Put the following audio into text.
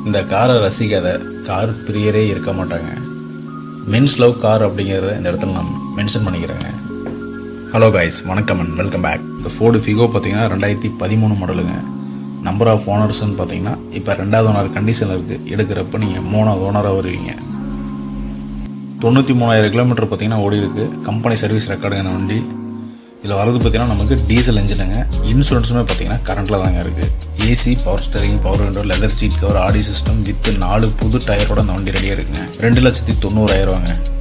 இந்த காரை ரசிக்காத கார் பிரியரே இருக்க மாட்டாங்க மென்ஸ் லவ் கார் அப்படிங்கிறத இந்த இடத்துல நான் மென்ஷன் பண்ணிக்கிறேங்க ஹலோ காய்ஸ் வணக்கம் அண்ட் வெல்கம் பேக் இந்த ஃபோர்டு ஃபிகோ பார்த்தீங்கன்னா ரெண்டாயிரத்தி பதிமூணு மாடலுங்க நம்பர் ஆஃப் ஓனர்ஸ்னு பார்த்தீங்கன்னா இப்போ ரெண்டாவது ஓனர் கண்டிஷனில் இருக்குது எடுக்கிறப்ப நீங்கள் மூணாவது ஓனராக வருவீங்க தொண்ணூற்றி மூணாயிரம் கிலோமீட்டர் பார்த்தீங்கன்னா ஓடி இருக்கு கம்பெனி சர்வீஸ் ரெக்கார்டுங்க இந்த வண்டி இதில் வரது பார்த்தீங்கன்னா நமக்கு டீசல் இன்ஜினுங்க இன்சூரன்ஸுமே பார்த்தீங்கன்னா கரண்ட்டில் தாங்க இருக்குது AC power steering power window leather seat cover audio system with நாலு புது டயரோட அந்த வண்டி ரெடியாக இருக்குங்க ரெண்டு லட்சத்தி தொண்ணூறாயிரவாங்க